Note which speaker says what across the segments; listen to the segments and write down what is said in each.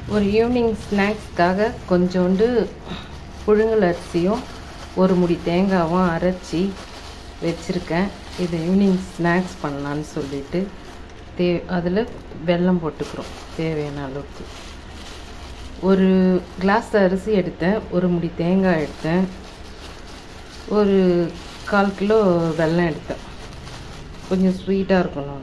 Speaker 1: ஒரு ஈவினிங் ஸ்நாக்ஸ்க்காக கொஞ்சோண்டு புழுங்கல் அரிசியும் ஒரு முடி தேங்காவும் அரைச்சி வச்சுருக்கேன் இது ஈவினிங் ஸ்நாக்ஸ் பண்ணலான்னு சொல்லிட்டு தே அதில் வெல்லம் போட்டுக்கிறோம் தேவையான அளவுக்கு ஒரு கிளாஸ் அரிசி எடுத்தேன் ஒரு முடி தேங்காய் எடுத்தேன் ஒரு கால் கிலோ வெல்லம் எடுத்தேன் கொஞ்சம் ஸ்வீட்டாக இருக்கணும்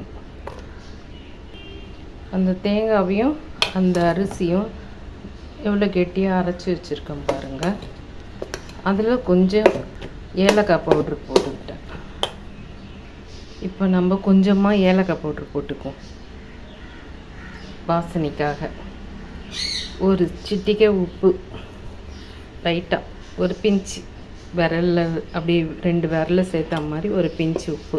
Speaker 1: அந்த தேங்காவையும் அந்த அரிசியும் எவ்வளோ கெட்டியாக அரைச்சி வச்சுருக்கேன் பாருங்கள் அதில் கொஞ்சம் ஏலக்காய் பவுட்ரு போட்டுக்கிட்டேன் இப்போ நம்ம கொஞ்சமாக ஏலக்காய் பவுட்ரு போட்டுக்குவோம் வாசனைக்காக ஒரு சிட்டிக்கை உப்பு லைட்டாக ஒரு பிஞ்சு விரலில் அப்படியே ரெண்டு விரலில் சேர்த்த மாதிரி ஒரு பிஞ்சு உப்பு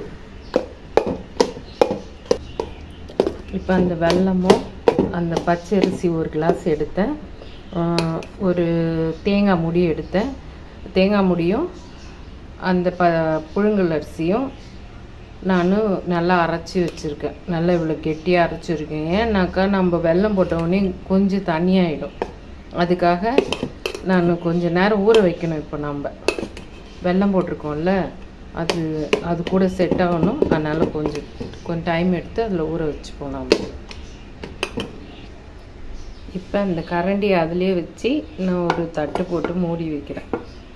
Speaker 1: இப்போ அந்த வெல்லமும் அந்த பச்சரிசி ஒரு கிளாஸ் எடுத்தேன் ஒரு தேங்காய் முடி எடுத்தேன் தேங்காய் முடியும் அந்த ப புழுங்கல் அரிசியும் நான் நல்லா அரைச்சி வச்சுருக்கேன் நல்லா இவ்வளோ கெட்டியாக அரைச்சிருக்கேன் ஏன்னாக்கா நம்ம வெல்லம் போட்டவுடனே கொஞ்சம் தண்ணியாகிடும் அதுக்காக நான் கொஞ்சம் நேரம் ஊற வைக்கணும் இப்போ நம்ம வெல்லம் போட்டிருக்கோம்ல அது அது கூட செட் ஆகணும் அதனால் கொஞ்சம் கொஞ்சம் டைம் எடுத்து அதில் ஊற வச்சுப்போம் நம்ம இப்போ இந்த கரண்டி அதிலே வச்சு நான் ஒரு தட்டு போட்டு மூடி வைக்கிறேன்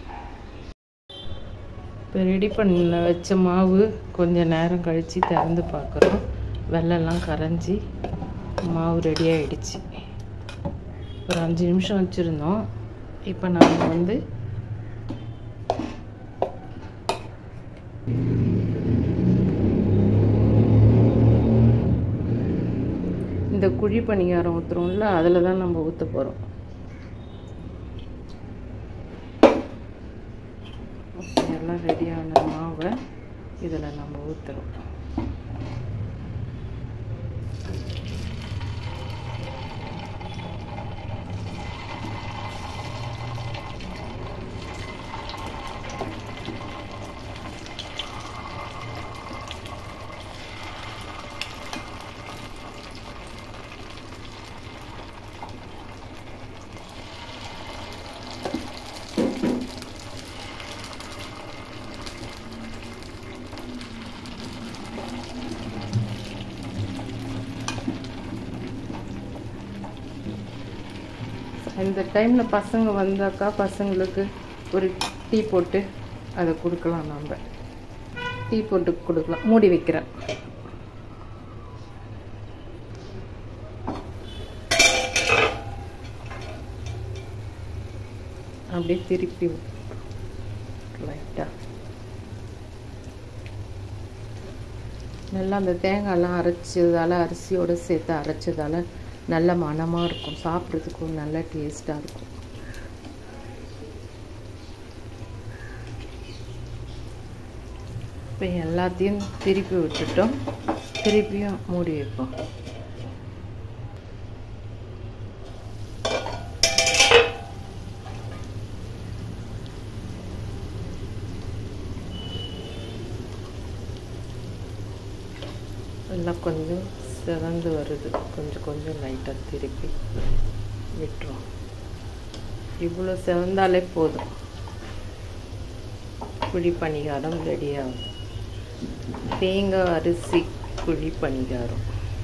Speaker 1: இப்போ ரெடி பண்ண வச்ச மாவு கொஞ்சம் நேரம் கழித்து திறந்து பார்க்குறோம் வெள்ளெல்லாம் கரைஞ்சி மாவு ரெடி ஆகிடுச்சு ஒரு அஞ்சு நிமிஷம் வச்சுருந்தோம் இப்போ நாங்கள் வந்து இந்த குழி பணிகாரம் ஊற்றுறோம்ல அதில் தான் நம்ம ஊற்ற போகிறோம் எல்லாம் ரெடியான மாவை இதில் நம்ம ஊற்றுறோம் இந்த டைமில் பசங்க வந்தாக்கா பசங்களுக்கு ஒரு டீ போட்டு அதை கொடுக்கலாம் நம்ம டீ போட்டு கொடுக்கலாம் மூடி வைக்கிறேன் அப்படியே திருப்பி லைட்டாக நல்லா அந்த தேங்காயெல்லாம் அரைச்சதால் அரிசியோடு சேர்த்து அரைச்சதால் நல்ல மணமாக இருக்கும் சாப்பிட்றதுக்கும் நல்ல டேஸ்ட்டாக இருக்கும் இப்போ எல்லாத்தையும் திருப்பி விட்டுட்டோம் திருப்பியும் மூடி வைப்போம் எல்லாம் கொஞ்சம் சிவந்து வருது கொஞ்சம் கொஞ்சம் லைட்டாக திருப்பி விட்டுரும் இவ்வளோ சிவந்தாலே போதும் குழி பணிகாரம் ரெடி ஆகும் தேங்காய் அரிசி குழி பணிகாரம்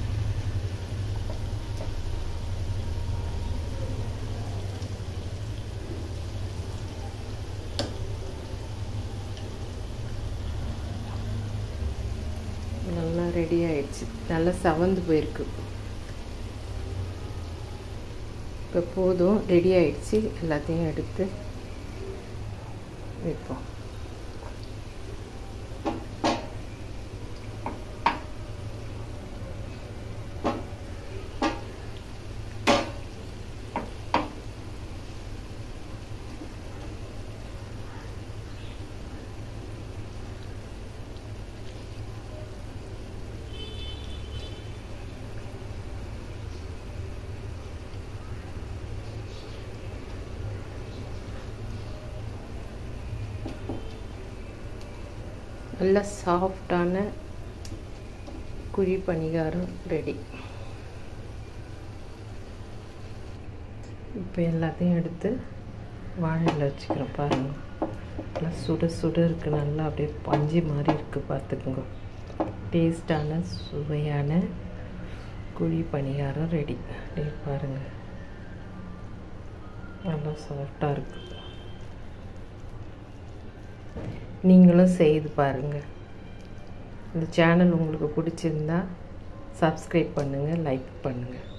Speaker 1: நல்லா ரெடி ஆயிடுச்சு நல்லா செவந்து போயிருக்கு இப்போ போதும் ரெடி ஆயிடுச்சு எல்லாத்தையும் எடுத்து வைப்போம் நல்ல சாஃப்டான குழி பணிகாரம் ரெடி இப்போ எல்லாத்தையும் எடுத்து வாழையில் வச்சுக்கிறோம் பாருங்கள் நல்லா சுட சுட இருக்குது நல்லா அப்படியே பஞ்சு மாதிரி இருக்குது பார்த்துக்குங்க டேஸ்டான சுவையான குழி பணியாரம் ரெடி அப்படியே பாருங்கள் நல்லா சாஃப்டாக இருக்குது நீங்களும் செய்து பாருங்கள் இந்த சேனல் உங்களுக்கு பிடிச்சிருந்தா சப்ஸ்கிரைப் பண்ணுங்கள் லைக் பண்ணுங்கள்